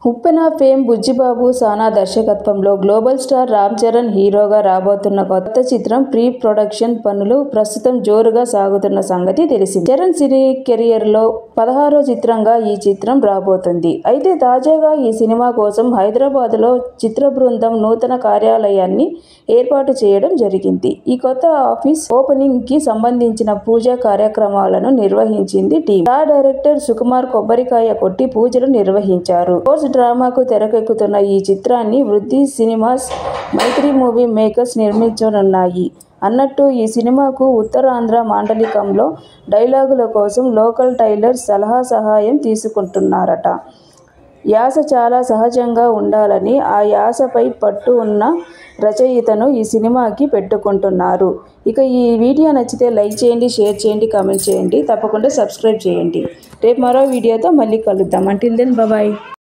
ఉప్పెన fame Bujjibabu సానా దర్శకత్వంలో global star Ram Charan హీరోగా రాబోతున్న కొత్త చిత్రం ప్రీ ప్రొడక్షన్ పనులు ప్రస్తుతం జోరుగా సాగుతున్న సంగతి తెలిసింది చరణ్ సినీ కెరియర్ లో పదహారో చిత్రంగా ఈ చిత్రం రాబోతుంది అయితే తాజాగా ఈ సినిమా కోసం హైదరాబాద్ లో చిత్ర బృందం నూతన కార్యాలయాన్ని ఏర్పాటు చేయడం జరిగింది ఈ కొత్త ఆఫీస్ ఓపెనింగ్ కి సంబంధించిన పూజా కార్యక్రమాలను నిర్వహించింది టీం స్టార్ డైరెక్టర్ సుకుమార్ కొబ్బరికాయ కొట్టి పూజలు నిర్వహించారు స్పోర్ట్స్ డ్రామాకు తెరకెక్కుతున్న ఈ చిత్రాన్ని Vriddhi cinemas Mythri movie makers నిర్మించనున్నాయి అన్నట్టు ఈ సినిమాకు ఉత్తరాంధ్ర మాండలికంలో డైలాగుల కోసం లోకల్ టైలర్ సలహా సహాయం తీసుకుంటున్నారట యాస చాలా సహజంగా ఉండాలని ఆ యాసపై పట్టు ఉన్న రచయితను ఈ సినిమాకి పెట్టుకుంటున్నారు ఇక ఈ వీడియో నచ్చితే లైక్ చేయండి షేర్ చేయండి కామెంట్ చేయండి తప్పకుండా సబ్స్క్రైబ్ చేయండి రేపు మరో వీడియోతో మళ్ళీ కలుద్దాం అంటిల్ దెన్ బాయ్